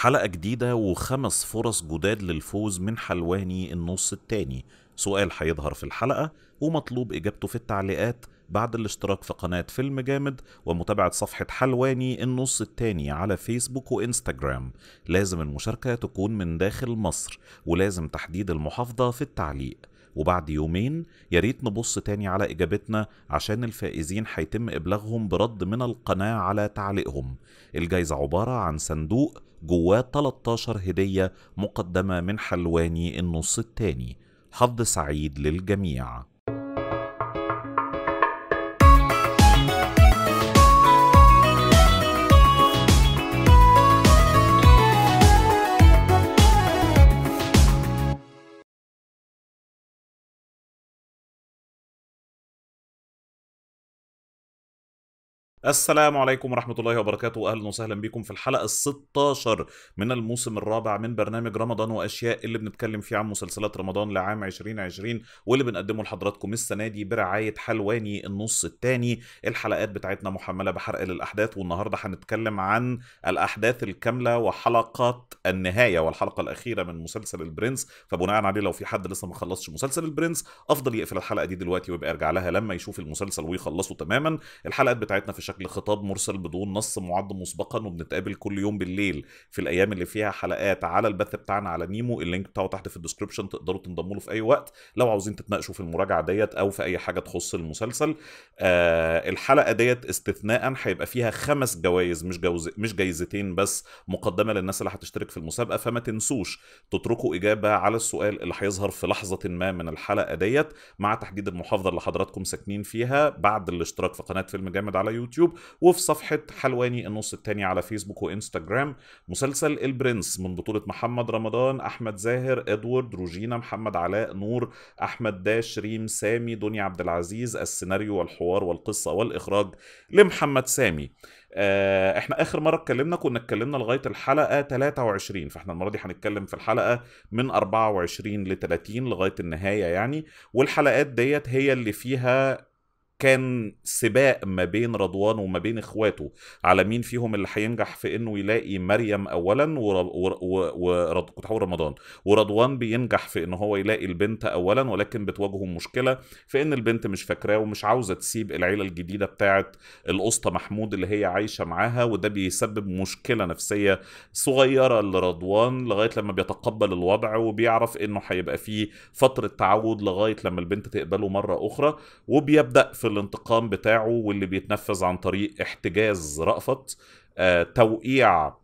حلقة جديدة وخمس فرص جداد للفوز من حلواني النص التاني سؤال هيظهر في الحلقة ومطلوب إجابته في التعليقات بعد الاشتراك في قناة فيلم جامد ومتابعة صفحة حلواني النص التاني على فيسبوك وإنستجرام لازم المشاركة تكون من داخل مصر ولازم تحديد المحافظة في التعليق وبعد يومين يا ريت نبص تاني على اجابتنا عشان الفائزين هيتم ابلاغهم برد من القناه على تعليقهم الجايزه عباره عن صندوق جواه 13 هديه مقدمه من حلواني النص التاني حظ سعيد للجميع السلام عليكم ورحمة الله وبركاته أهلا وسهلا بكم في الحلقة الستاشر من الموسم الرابع من برنامج رمضان وأشياء اللي بنتكلم فيه عن مسلسلات رمضان لعام 2020 واللي بنقدمه لحضراتكم السنة دي برعاية حلواني النص الثاني الحلقات بتاعتنا محملة بحرق للأحداث والنهاردة هنتكلم عن الأحداث الكاملة وحلقات النهاية والحلقة الأخيرة من مسلسل البرنس فبناء عليه لو في حد لسه ما خلصش مسلسل البرنس أفضل يقفل الحلقة دي دلوقتي ويبقى يرجع لها لما يشوف المسلسل ويخلصه تماما الحلقات بتاعتنا في شكل خطاب مرسل بدون نص معد مسبقا وبنتقابل كل يوم بالليل في الايام اللي فيها حلقات على البث بتاعنا على نيمو اللينك بتاعه تحت في الديسكربشن تقدروا تنضموا له في اي وقت لو عاوزين تتناقشوا في المراجعه ديت او في اي حاجه تخص المسلسل آه الحلقه ديت استثناء هيبقى فيها خمس جوائز مش جوز مش جايزتين بس مقدمه للناس اللي هتشترك في المسابقه فما تنسوش تتركوا اجابه على السؤال اللي هيظهر في لحظه ما من الحلقه ديت مع تحديد المحافظه اللي حضراتكم ساكنين فيها بعد الاشتراك في قناه فيلم جامد على يوتيوب وفي صفحة حلواني النص التاني على فيسبوك وإنستجرام مسلسل البرنس من بطولة محمد رمضان أحمد زاهر إدوارد روجينا محمد علاء نور أحمد داش ريم سامي دنيا عبد العزيز السيناريو والحوار والقصة والإخراج لمحمد سامي آه، احنا اخر مره اتكلمنا كنا اتكلمنا لغايه الحلقه 23 فاحنا المره دي هنتكلم في الحلقه من 24 ل 30 لغايه النهايه يعني والحلقات ديت هي اللي فيها كان سباق ما بين رضوان وما بين اخواته على مين فيهم اللي هينجح في انه يلاقي مريم اولا ور... ور... ور... كنت هقول رمضان ورضوان بينجح في ان هو يلاقي البنت اولا ولكن بتواجهه مشكله في ان البنت مش فاكراه ومش عاوزه تسيب العيله الجديده بتاعه الاسطى محمود اللي هي عايشه معاها وده بيسبب مشكله نفسيه صغيره لرضوان لغايه لما بيتقبل الوضع وبيعرف انه هيبقى فيه فتره تعود لغايه لما البنت تقبله مره اخرى وبيبدا في الانتقام بتاعه واللي بيتنفذ عن طريق احتجاز رأفت آه، توقيع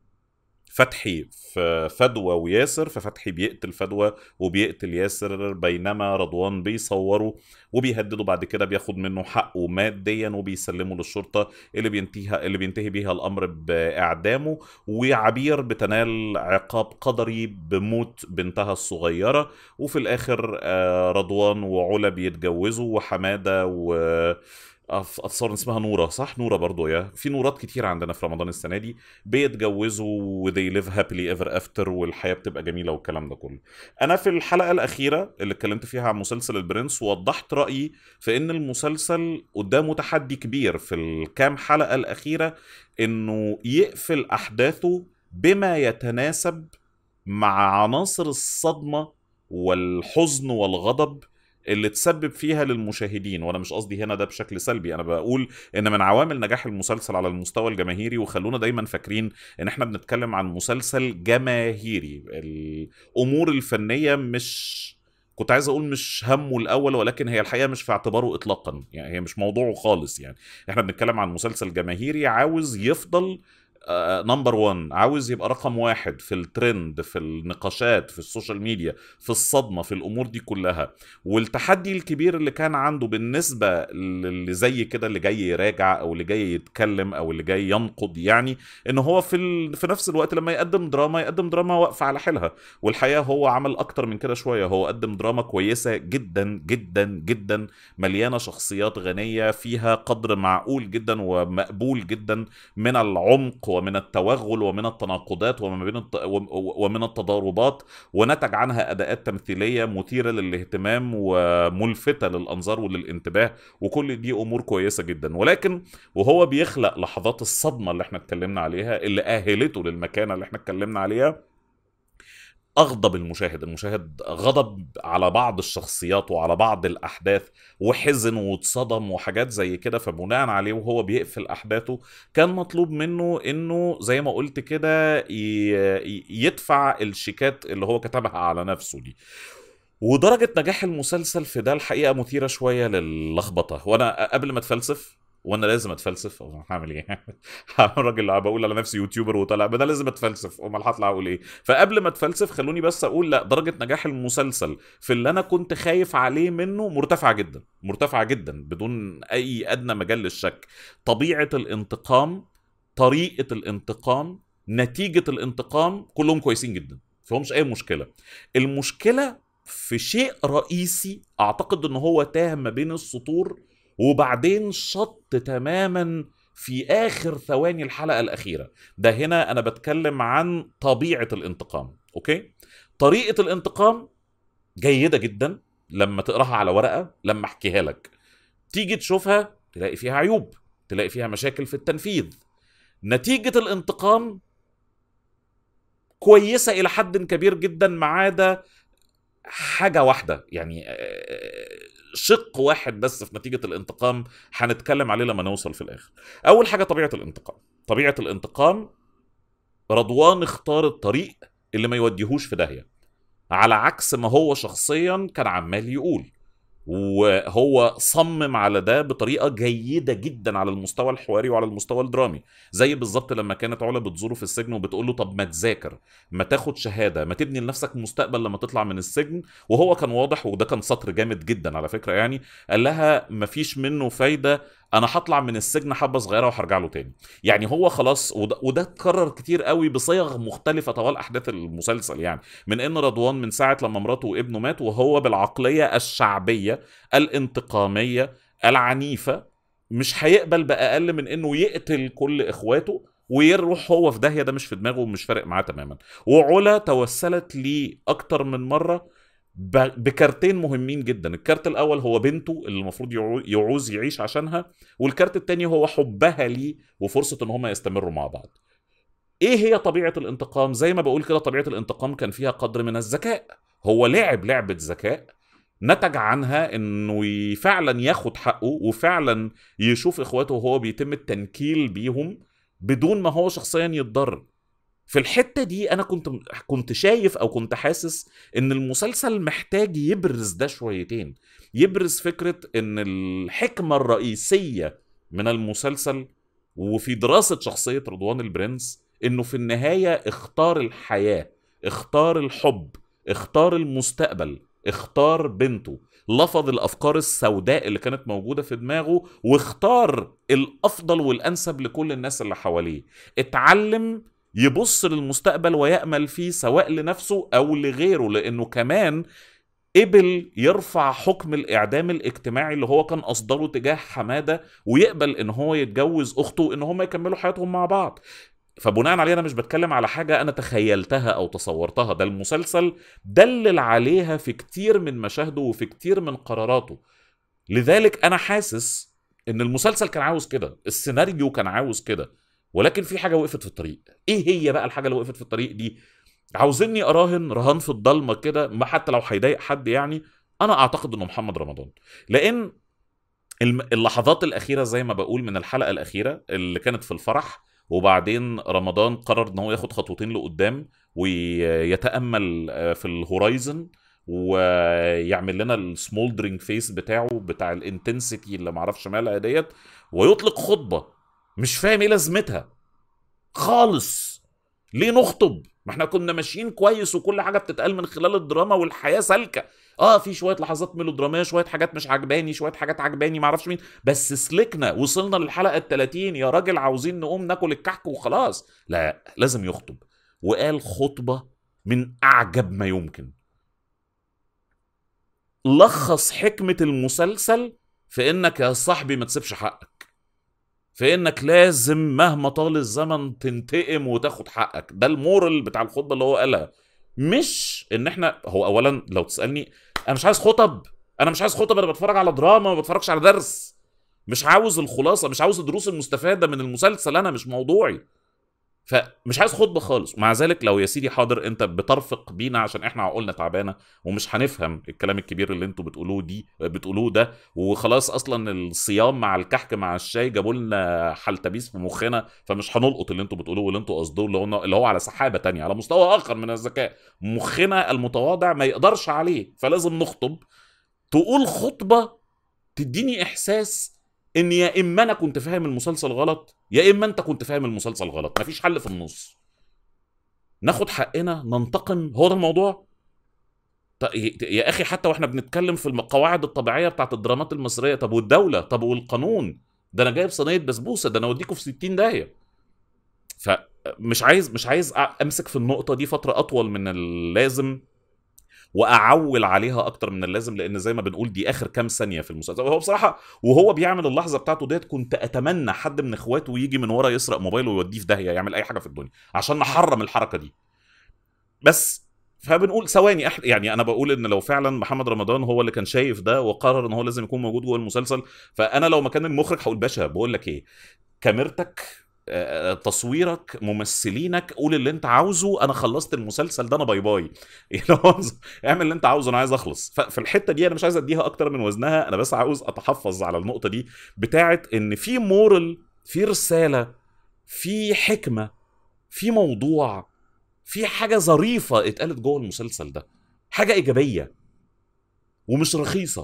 فتحي في فدوى وياسر ففتحي بيقتل فدوى وبيقتل ياسر بينما رضوان بيصوره وبيهدده بعد كده بياخد منه حقه ماديا وبيسلمه للشرطه اللي بينتهي اللي بينتهي بيها الامر باعدامه وعبير بتنال عقاب قدري بموت بنتها الصغيره وفي الاخر آه، رضوان وعلا بيتجوزوا وحماده و اتصور اسمها نوره صح نوره برضو يا في نورات كتير عندنا في رمضان السنه دي بيتجوزوا وذي ليف هابلي ايفر افتر والحياه بتبقى جميله والكلام ده كله انا في الحلقه الاخيره اللي اتكلمت فيها عن مسلسل البرنس وضحت رايي في ان المسلسل قدامه تحدي كبير في الكام حلقه الاخيره انه يقفل احداثه بما يتناسب مع عناصر الصدمه والحزن والغضب اللي تسبب فيها للمشاهدين وانا مش قصدي هنا ده بشكل سلبي انا بقول ان من عوامل نجاح المسلسل على المستوى الجماهيري وخلونا دايما فاكرين ان احنا بنتكلم عن مسلسل جماهيري الامور الفنيه مش كنت عايز اقول مش همه الاول ولكن هي الحقيقه مش في اعتباره اطلاقا يعني هي مش موضوعه خالص يعني احنا بنتكلم عن مسلسل جماهيري عاوز يفضل نمبر 1 عاوز يبقى رقم واحد في الترند في النقاشات في السوشيال ميديا في الصدمة في الأمور دي كلها والتحدي الكبير اللي كان عنده بالنسبة اللي زي كده اللي جاي يراجع أو اللي جاي يتكلم أو اللي جاي ينقد يعني إن هو في, ال... في نفس الوقت لما يقدم دراما يقدم دراما واقفة على حيلها والحقيقة هو عمل أكتر من كده شوية هو قدم دراما كويسة جدا جدا جدا مليانة شخصيات غنية فيها قدر معقول جدا ومقبول جدا من العمق ومن التوغل ومن التناقضات وما بين الت... ومن التضاربات ونتج عنها اداءات تمثيليه مثيره للاهتمام وملفته للانظار وللانتباه وكل دي امور كويسه جدا ولكن وهو بيخلق لحظات الصدمه اللي احنا اتكلمنا عليها اللي اهلته للمكانه اللي احنا اتكلمنا عليها اغضب المشاهد المشاهد غضب على بعض الشخصيات وعلى بعض الاحداث وحزن واتصدم وحاجات زي كده فبناء عليه وهو بيقفل احداثه كان مطلوب منه انه زي ما قلت كده يدفع الشيكات اللي هو كتبها على نفسه دي ودرجة نجاح المسلسل في ده الحقيقة مثيرة شوية للخبطة وأنا قبل ما أتفلسف وانا لازم اتفلسف او هعمل ايه الراجل اللي بقول على نفسي يوتيوبر وطالع ده لازم اتفلسف امال هطلع اقول ايه فقبل ما اتفلسف خلوني بس اقول لا درجه نجاح المسلسل في اللي انا كنت خايف عليه منه مرتفعه جدا مرتفعه جدا بدون اي ادنى مجال للشك طبيعه الانتقام طريقه الانتقام نتيجه الانتقام كلهم كويسين جدا فهمش اي مشكله المشكله في شيء رئيسي اعتقد ان هو تاه ما بين السطور وبعدين شط تماما في اخر ثواني الحلقه الاخيره ده هنا انا بتكلم عن طبيعه الانتقام اوكي طريقه الانتقام جيده جدا لما تقراها على ورقه لما احكيها لك تيجي تشوفها تلاقي فيها عيوب تلاقي فيها مشاكل في التنفيذ نتيجه الانتقام كويسه الى حد كبير جدا ما عدا حاجه واحده يعني شق واحد بس في نتيجه الانتقام هنتكلم عليه لما نوصل في الاخر اول حاجه طبيعه الانتقام طبيعه الانتقام رضوان اختار الطريق اللي ما يوديهوش في داهيه على عكس ما هو شخصيا كان عمال يقول وهو صمم على ده بطريقه جيده جدا على المستوى الحواري وعلى المستوى الدرامي زي بالظبط لما كانت علا بتزوره في السجن وبتقول له طب ما تذاكر ما تاخد شهاده ما تبني لنفسك مستقبل لما تطلع من السجن وهو كان واضح وده كان سطر جامد جدا على فكره يعني قال لها ما فيش منه فايده انا هطلع من السجن حبه صغيره وهرجع له تاني يعني هو خلاص وده, وده اتكرر كتير قوي بصيغ مختلفه طوال احداث المسلسل يعني من ان رضوان من ساعه لما مراته وابنه مات وهو بالعقليه الشعبيه الانتقاميه العنيفه مش هيقبل باقل من انه يقتل كل اخواته ويروح هو في داهيه ده مش في دماغه ومش فارق معاه تماما وعلا توسلت ليه اكتر من مره بكارتين مهمين جدا الكارت الاول هو بنته اللي المفروض يعوز يعيش عشانها والكارت التاني هو حبها ليه وفرصه ان هما يستمروا مع بعض ايه هي طبيعه الانتقام زي ما بقول كده طبيعه الانتقام كان فيها قدر من الذكاء هو لعب لعبه ذكاء نتج عنها انه فعلا ياخد حقه وفعلا يشوف اخواته وهو بيتم التنكيل بيهم بدون ما هو شخصيا يتضرر في الحته دي انا كنت كنت شايف او كنت حاسس ان المسلسل محتاج يبرز ده شويتين يبرز فكره ان الحكمه الرئيسيه من المسلسل وفي دراسه شخصيه رضوان البرنس انه في النهايه اختار الحياه اختار الحب اختار المستقبل اختار بنته لفظ الافكار السوداء اللي كانت موجوده في دماغه واختار الافضل والانسب لكل الناس اللي حواليه اتعلم يبص للمستقبل ويأمل فيه سواء لنفسه أو لغيره لأنه كمان قبل يرفع حكم الإعدام الاجتماعي اللي هو كان أصدره تجاه حمادة ويقبل إن هو يتجوز أخته وإن هم يكملوا حياتهم مع بعض فبناء عليه انا مش بتكلم على حاجه انا تخيلتها او تصورتها ده المسلسل دلل عليها في كتير من مشاهده وفي كتير من قراراته لذلك انا حاسس ان المسلسل كان عاوز كده السيناريو كان عاوز كده ولكن في حاجه وقفت في الطريق ايه هي بقى الحاجه اللي وقفت في الطريق دي عاوزني اراهن رهان في الضلمه كده ما حتى لو هيضايق حد يعني انا اعتقد انه محمد رمضان لان اللحظات الاخيره زي ما بقول من الحلقه الاخيره اللي كانت في الفرح وبعدين رمضان قرر ان هو ياخد خطوتين لقدام ويتامل آه، في الهورايزن ويعمل لنا السمولدرينج فيس بتاعه بتاع الانتنسيتي اللي معرفش مالها ديت ويطلق خطبه مش فاهم ايه لازمتها خالص ليه نخطب ما احنا كنا ماشيين كويس وكل حاجه بتتقال من خلال الدراما والحياه سالكه اه في شويه لحظات ميلودراميه شويه حاجات مش عجباني شويه حاجات عجباني ما اعرفش مين بس سلكنا وصلنا للحلقه ال 30 يا راجل عاوزين نقوم ناكل الكحك وخلاص لا لازم يخطب وقال خطبه من اعجب ما يمكن لخص حكمه المسلسل في انك يا صاحبي ما تسيبش حقك في انك لازم مهما طال الزمن تنتقم وتاخد حقك ده المورال بتاع الخطبه اللي هو قالها مش ان احنا هو اولا لو تسالني انا مش عايز خطب انا مش عايز خطب انا بتفرج على دراما ما بتفرجش على درس مش عاوز الخلاصه مش عاوز الدروس المستفاده من المسلسل انا مش موضوعي فمش عايز خطبه خالص مع ذلك لو يا سيدي حاضر انت بترفق بينا عشان احنا عقولنا تعبانه ومش هنفهم الكلام الكبير اللي انتوا بتقولوه دي بتقولوه ده وخلاص اصلا الصيام مع الكحك مع الشاي جابوا لنا حلتبيس في مخنا فمش هنلقط اللي انتوا بتقولوه واللي انتوا قصدوه اللي هو اللي هو على سحابه تانية على مستوى اخر من الذكاء مخنا المتواضع ما يقدرش عليه فلازم نخطب تقول خطبه تديني احساس ان يا اما انا كنت فاهم المسلسل غلط يا اما انت كنت فاهم المسلسل غلط مفيش حل في النص ناخد حقنا ننتقم هو ده الموضوع ط- ي- يا اخي حتى واحنا بنتكلم في القواعد الطبيعيه بتاعت الدرامات المصريه طب والدوله طب والقانون ده انا جايب صينيه بسبوسه ده انا اوديكوا في 60 داهيه فمش عايز مش عايز أ- امسك في النقطه دي فتره اطول من اللازم واعول عليها اكتر من اللازم لان زي ما بنقول دي اخر كام ثانيه في المسلسل وهو بصراحه وهو بيعمل اللحظه بتاعته ديت كنت اتمنى حد من اخواته يجي من ورا يسرق موبايله ويوديه في داهيه يعمل اي حاجه في الدنيا عشان نحرم الحركه دي بس فبنقول ثواني أح... يعني انا بقول ان لو فعلا محمد رمضان هو اللي كان شايف ده وقرر ان هو لازم يكون موجود جوه المسلسل فانا لو مكان المخرج هقول باشا بقول لك ايه كاميرتك آه، تصويرك ممثلينك قول اللي انت عاوزه انا خلصت المسلسل ده انا باي باي يعني هو اعمل اللي انت عاوزه انا عايز اخلص ففي الحته دي انا مش عايز اديها اكتر من وزنها انا بس عاوز اتحفظ على النقطه دي بتاعت ان في مورال في رساله في حكمه في موضوع في حاجه ظريفه اتقالت جوه المسلسل ده حاجه ايجابيه ومش رخيصه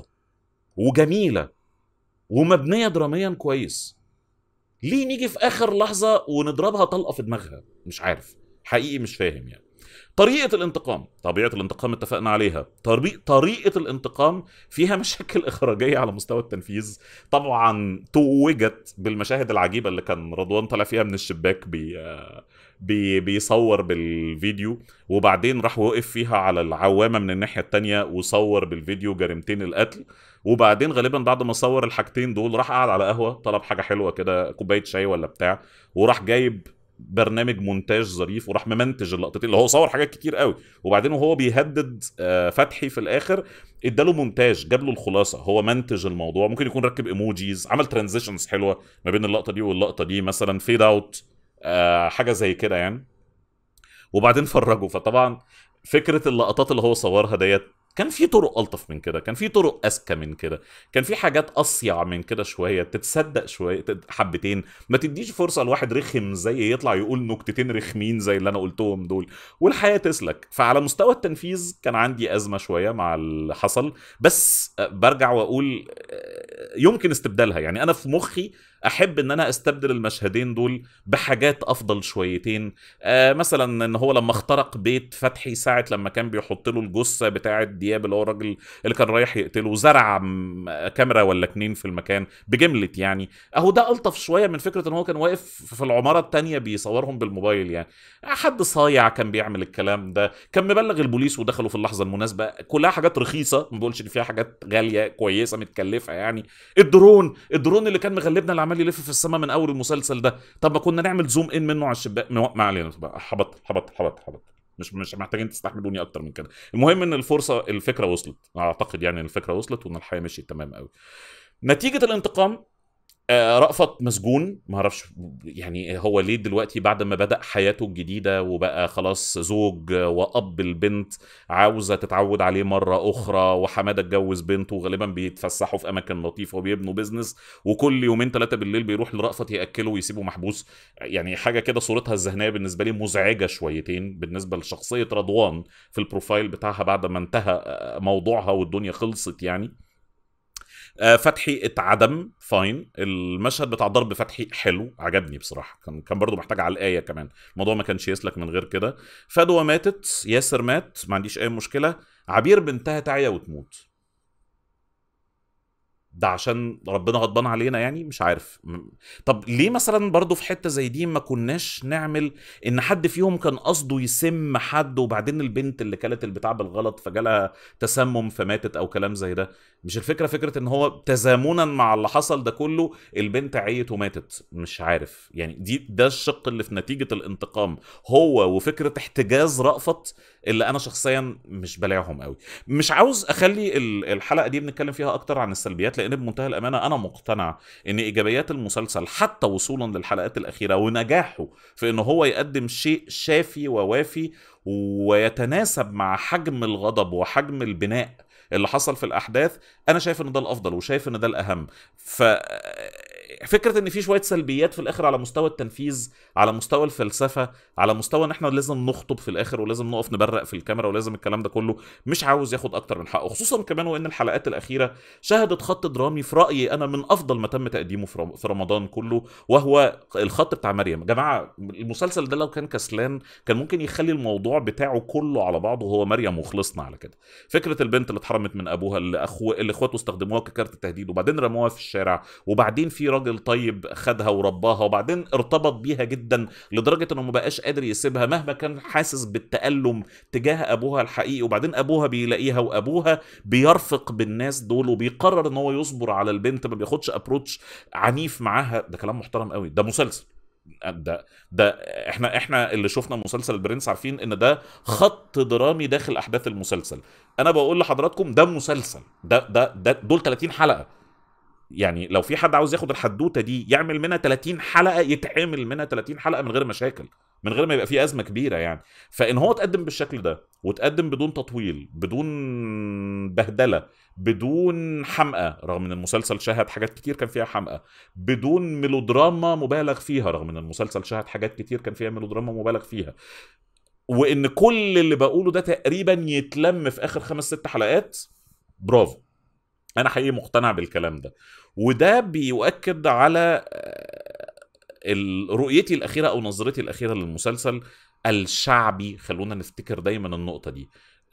وجميله ومبنيه دراميا كويس ليه نيجي في اخر لحظه ونضربها طلقه في دماغها مش عارف حقيقي مش فاهم يعني طريقة الانتقام طبيعة الانتقام اتفقنا عليها طريق طريقة الانتقام فيها مشاكل إخراجية على مستوى التنفيذ طبعا توجت بالمشاهد العجيبة اللي كان رضوان طالع فيها من الشباك بي بي بيصور بالفيديو وبعدين راح وقف فيها على العوامة من الناحية التانية وصور بالفيديو جريمتين القتل وبعدين غالبا بعد ما صور الحاجتين دول راح قعد على قهوة طلب حاجة حلوة كده كوباية شاي ولا بتاع وراح جايب برنامج مونتاج ظريف وراح ممنتج اللقطتين اللي هو صور حاجات كتير قوي وبعدين وهو بيهدد آه، فتحي في الاخر اداله مونتاج جاب له الخلاصه هو منتج الموضوع ممكن يكون ركب ايموجيز عمل ترانزيشنز حلوه ما بين اللقطه دي واللقطه دي مثلا فيد اوت حاجه زي كده يعني وبعدين فرجوا فطبعا فكره اللقطات اللي هو صورها ديت كان في طرق الطف من كده كان في طرق اذكى من كده كان في حاجات اصيع من كده شويه تتصدق شويه تت- حبتين ما تديش فرصه لواحد رخم زي يطلع يقول نكتتين رخمين زي اللي انا قلتهم دول والحياه تسلك فعلى مستوى التنفيذ كان عندي ازمه شويه مع اللي حصل بس آه، برجع واقول آه، يمكن استبدالها يعني انا في مخي احب ان انا استبدل المشهدين دول بحاجات افضل شويتين آه مثلا ان هو لما اخترق بيت فتحي ساعه لما كان بيحط له الجثه بتاعه دياب اللي هو الراجل اللي كان رايح يقتله زرع م- كاميرا ولا اتنين في المكان بجمله يعني اهو ده الطف شويه من فكره ان هو كان واقف في العماره التانية بيصورهم بالموبايل يعني حد صايع كان بيعمل الكلام ده كان مبلغ البوليس ودخلوا في اللحظه المناسبه كلها حاجات رخيصه ما بقولش ان فيها حاجات غاليه كويسه متكلفه يعني الدرون الدرون اللي كان مغلبنا اللي عمال يلف في السماء من اول المسلسل ده طب ما كنا نعمل زوم ان منه على الشباك ما ما علينا بقى. حبط حبط حبط حبط مش مش محتاجين تستحملوني اكتر من كده المهم ان الفرصه الفكره وصلت اعتقد يعني الفكره وصلت وان الحياه مشيت تمام قوي نتيجه الانتقام آه، رأفت مسجون ما اعرفش يعني هو ليه دلوقتي بعد ما بدأ حياته الجديدة وبقى خلاص زوج وأب البنت عاوزة تتعود عليه مرة أخرى وحمادة اتجوز بنته وغالبا بيتفسحوا في أماكن لطيفة وبيبنوا بيزنس وكل يومين ثلاثة بالليل بيروح لرأفت يأكله ويسيبه محبوس يعني حاجة كده صورتها الذهنية بالنسبة لي مزعجة شويتين بالنسبة لشخصية رضوان في البروفايل بتاعها بعد ما انتهى آه، موضوعها والدنيا خلصت يعني آه، فتحي اتعدم فاين المشهد بتاع ضرب فتحي حلو عجبني بصراحه كان كان برضه محتاج على الايه كمان الموضوع ما كانش يسلك من غير كده فدوى ماتت ياسر مات ما عنديش اي مشكله عبير بنتها تعيا وتموت ده عشان ربنا غضبان علينا يعني مش عارف م- طب ليه مثلا برضو في حته زي دي ما كناش نعمل ان حد فيهم كان قصده يسم حد وبعدين البنت اللي كلت البتاع بالغلط فجالها تسمم فماتت او كلام زي ده مش الفكره فكره ان هو تزامنا مع اللي حصل ده كله البنت عيت وماتت مش عارف يعني دي ده الشق اللي في نتيجه الانتقام هو وفكره احتجاز رأفت اللي انا شخصيا مش بلاعهم قوي مش عاوز اخلي ال- الحلقه دي بنتكلم فيها اكتر عن السلبيات لان بمنتهى الامانه انا مقتنع ان ايجابيات المسلسل حتى وصولا للحلقات الاخيره ونجاحه في ان هو يقدم شيء شافي ووافي ويتناسب مع حجم الغضب وحجم البناء اللي حصل في الاحداث انا شايف ان ده الافضل وشايف ان ده الاهم ف فكره ان في شويه سلبيات في الاخر على مستوى التنفيذ على مستوى الفلسفه على مستوى ان احنا لازم نخطب في الاخر ولازم نقف نبرق في الكاميرا ولازم الكلام ده كله مش عاوز ياخد اكتر من حقه خصوصا كمان وان الحلقات الاخيره شهدت خط درامي في رايي انا من افضل ما تم تقديمه في رم- في رمضان كله وهو الخط بتاع مريم يا جماعه المسلسل ده لو كان كسلان كان ممكن يخلي الموضوع بتاعه كله على بعضه هو مريم وخلصنا على كده فكره البنت اللي اتحرمت من ابوها اللي اخو اللي اخواته استخدموها ككارت تهديد وبعدين رموها في الشارع وبعدين في راجل طيب خدها ورباها وبعدين ارتبط بيها جدا لدرجه انه ما بقاش قادر يسيبها مهما كان حاسس بالتألم تجاه ابوها الحقيقي وبعدين ابوها بيلاقيها وابوها بيرفق بالناس دول وبيقرر ان هو يصبر على البنت ما بياخدش ابروتش عنيف معاها ده كلام محترم قوي ده مسلسل ده ده احنا احنا اللي شفنا مسلسل البرنس عارفين ان ده خط درامي داخل احداث المسلسل انا بقول لحضراتكم ده مسلسل ده ده ده دول 30 حلقه يعني لو في حد عاوز ياخد الحدوته دي يعمل منها 30 حلقه يتعمل منها 30 حلقه من غير مشاكل من غير ما يبقى في ازمه كبيره يعني فان هو اتقدم بالشكل ده وتقدم بدون تطويل بدون بهدله بدون حمقى رغم ان المسلسل شاهد حاجات كتير كان فيها حمقى بدون ميلودراما مبالغ فيها رغم ان المسلسل شاهد حاجات كتير كان فيها ميلودراما مبالغ فيها وان كل اللي بقوله ده تقريبا يتلم في اخر خمس ست حلقات برافو انا حقيقي مقتنع بالكلام ده وده بيؤكد على آه، ال- رؤيتي الاخيره او نظرتي الاخيره للمسلسل الشعبي خلونا نفتكر دايما النقطه دي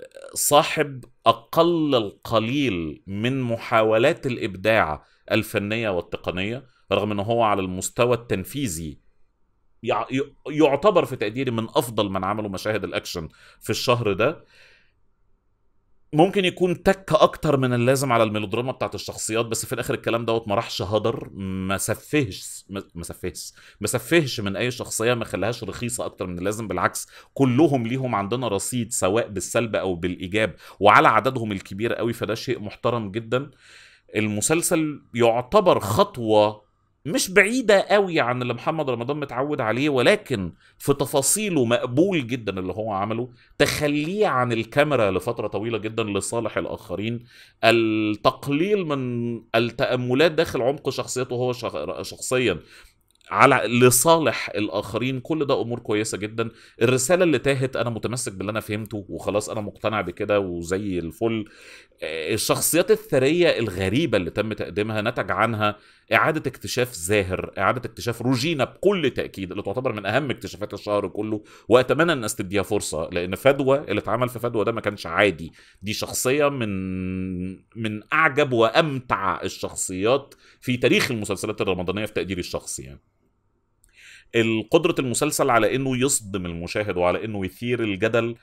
صاحب اقل القليل من محاولات الابداع الفنيه والتقنيه رغم ان هو على المستوى التنفيذي يع- ي- يعتبر في تقديري من افضل من عملوا مشاهد الاكشن في الشهر ده ممكن يكون تك اكتر من اللازم على الميلودراما بتاعت الشخصيات بس في الاخر الكلام دوت ما راحش هدر ما سفهش ما ما سفهش ما سفهش من اي شخصيه ما خلاهاش رخيصه اكتر من اللازم بالعكس كلهم ليهم عندنا رصيد سواء بالسلب او بالايجاب وعلى عددهم الكبير قوي فده شيء محترم جدا المسلسل يعتبر خطوه مش بعيدة قوي عن اللي محمد رمضان متعود عليه ولكن في تفاصيله مقبول جدا اللي هو عمله تخليه عن الكاميرا لفترة طويلة جدا لصالح الآخرين التقليل من التأملات داخل عمق شخصيته هو شخ- شخصيا على لصالح الاخرين كل ده امور كويسه جدا الرساله اللي تاهت انا متمسك باللي انا فهمته وخلاص انا مقتنع بكده وزي الفل آه، الشخصيات الثريه الغريبه اللي تم تقديمها نتج عنها اعاده اكتشاف زاهر اعاده اكتشاف روجينا بكل تاكيد اللي تعتبر من اهم اكتشافات الشهر كله واتمنى الناس تديها فرصه لان فدوى اللي اتعمل في فدوى ده ما كانش عادي دي شخصيه من من اعجب وامتع الشخصيات في تاريخ المسلسلات الرمضانيه في تقديري الشخصي يعني قدرة المسلسل على انه يصدم المشاهد وعلى انه يثير الجدل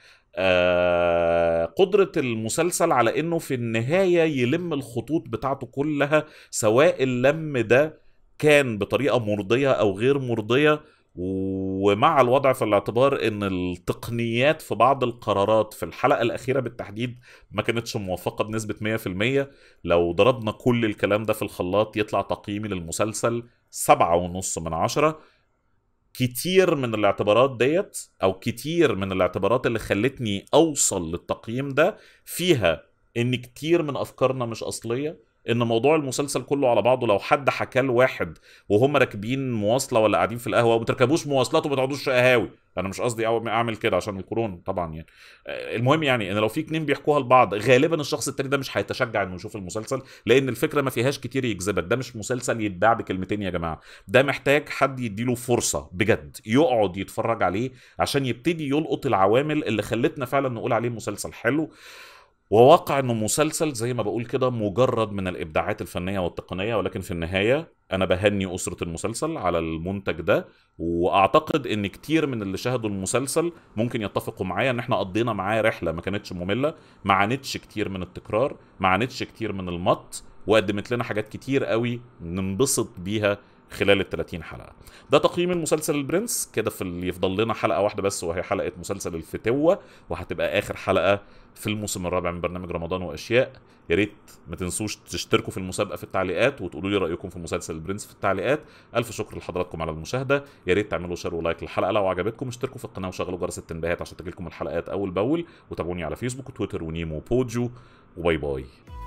آه قدرة المسلسل على انه في النهاية يلم الخطوط بتاعته كلها سواء اللم ده كان بطريقة مرضية او غير مرضية ومع الوضع في الاعتبار ان التقنيات في بعض القرارات في الحلقة الأخيرة بالتحديد ما كانتش موفقة بنسبة 100% لو ضربنا كل الكلام ده في الخلاط يطلع تقييمي للمسلسل سبعة ونص من عشرة كتير من الاعتبارات ديت او كتير من الاعتبارات اللي خلتني اوصل للتقييم ده فيها ان كتير من افكارنا مش اصليه ان موضوع المسلسل كله على بعضه لو حد حكى لواحد وهم راكبين مواصله ولا قاعدين في القهوه وما تركبوش مواصلات وما تقعدوش في قهاوي انا مش قصدي أو- اعمل كده عشان الكورونا طبعا يعني آه، المهم يعني ان لو في اتنين بيحكوها لبعض غالبا الشخص التاني ده مش هيتشجع انه يشوف المسلسل لان الفكره ما فيهاش كتير يجذبك ده مش مسلسل يتباع بكلمتين يا جماعه ده محتاج حد يديله فرصه بجد يقعد يتفرج عليه عشان يبتدي يلقط العوامل اللي خلتنا فعلا نقول عليه مسلسل حلو وواقع انه مسلسل زي ما بقول كده مجرد من الابداعات الفنيه والتقنيه ولكن في النهايه انا بهني اسره المسلسل على المنتج ده واعتقد ان كتير من اللي شاهدوا المسلسل ممكن يتفقوا معايا ان احنا قضينا معاه رحله ما كانتش ممله ما عانتش كتير من التكرار ما عانتش كتير من المط وقدمت لنا حاجات كتير قوي ننبسط بيها خلال ال 30 حلقه ده تقييم المسلسل البرنس كده في اللي يفضل لنا حلقه واحده بس وهي حلقه مسلسل الفتوه وهتبقى اخر حلقه في الموسم الرابع من برنامج رمضان واشياء يا ريت ما تنسوش تشتركوا في المسابقه في التعليقات وتقولوا لي رايكم في مسلسل البرنس في التعليقات الف شكر لحضراتكم على المشاهده يا ريت تعملوا شير ولايك للحلقه لو عجبتكم اشتركوا في القناه وشغلوا جرس التنبيهات عشان تجيلكم الحلقات اول باول وتابعوني على فيسبوك وتويتر ونيمو وبوجو وباي باي